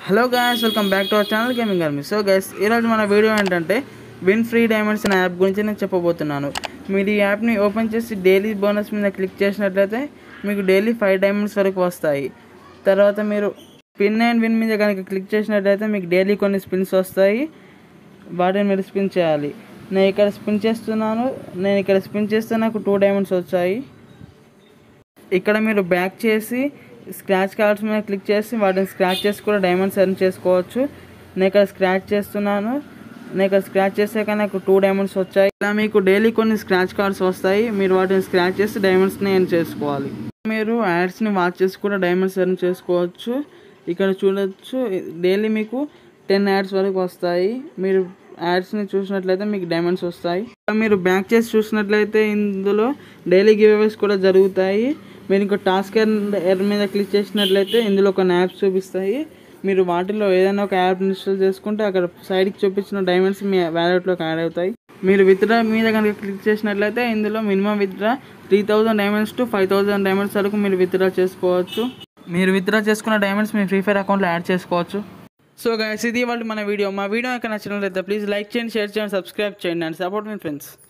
hello guys welcome back to our channel gaming army so guys ఈరోజు మన video ఏంటంటే win free diamonds అనే app గురించి నేను చెప్పబోతున్నాను మీరు ఈ యాప్ని ఓపెన్ చేసి డైలీ బోనస్ మీద క్లిక్ చేసినట్లయితే మీకు డైలీ ఫైవ్ డైమండ్స్ వరకు వస్తాయి తర్వాత మీరు స్పిన్ అండ్ విన్ మీద కనుక క్లిక్ చేసినట్లయితే మీకు డైలీ కొన్ని స్పిన్స్ వస్తాయి వాటిని మీరు స్పిన్ చేయాలి నేను ఇక్కడ స్పిన్ చేస్తున్నాను నేను ఇక్కడ స్పిన్ చేస్తే నాకు టూ డైమండ్స్ వచ్చాయి ఇక్కడ మీరు బ్యాక్ చేసి స్క్రాచ్ కార్డ్స్ మీద క్లిక్ చేసి వాటిని స్క్రాచ్ చేసి కూడా డైమండ్స్ ఎర్న్ చేసుకోవచ్చు నేను ఇక్కడ స్క్రాచ్ చేస్తున్నాను నేను ఇక్కడ స్క్రాచ్ చేసాక నాకు టూ డైమండ్స్ వచ్చాయి ఇలా మీకు డైలీ కొన్ని స్క్రాచ్ కార్డ్స్ వస్తాయి మీరు వాటిని స్క్రాచ్ చేసి డైమండ్స్ని ఎర్న్ చేసుకోవాలి మీరు యాడ్స్ని వాచ్ చేసి కూడా డైమండ్స్ ఎర్న్ చేసుకోవచ్చు ఇక్కడ చూడొచ్చు డైలీ మీకు టెన్ యాడ్స్ వరకు వస్తాయి మీరు యాడ్స్ని చూసినట్లయితే మీకు డైమండ్స్ వస్తాయి మీరు బ్యాక్ చేసి చూసినట్లయితే ఇందులో డైలీ గివ్ కూడా జరుగుతాయి మీరు ఇంకో టాస్క్ ఎర్ మీద క్లిక్ చేసినట్లయితే ఇందులో కొన్ని యాప్స్ చూపిస్తాయి మీరు వాటిలో ఏదైనా ఒక యాప్ ఇన్స్టాల్ చేసుకుంటే అక్కడ సైడ్కి చూపించిన డైమండ్స్ మీ వ్యాలెట్లోకి యాడ్ అవుతాయి మీరు విత్డ్రా మీద కనుక క్లిక్ చేసినట్లయితే ఇందులో minimum withdraw three thousand diamonds to five thousand diamonds వరకు మీరు విత్డ్రా చేసుకోవచ్చు మీరు విత్డ్రా చేసుకున్న డైమండ్స్ మీ ఫ్రీ ఫైర్ అకౌంట్లో యాడ్ చేసుకోవచ్చు సో గైస్ ఇది వాళ్ళు మన వీడియో మా వీడియో కనుక నచ్చినట్లయితే ప్లీజ్ లైక్ చేయండి షేర్ చేయండి సబ్స్క్రైబ్ చేయండి అండ్ సపోర్ట్ మీ ఫ్రెండ్స్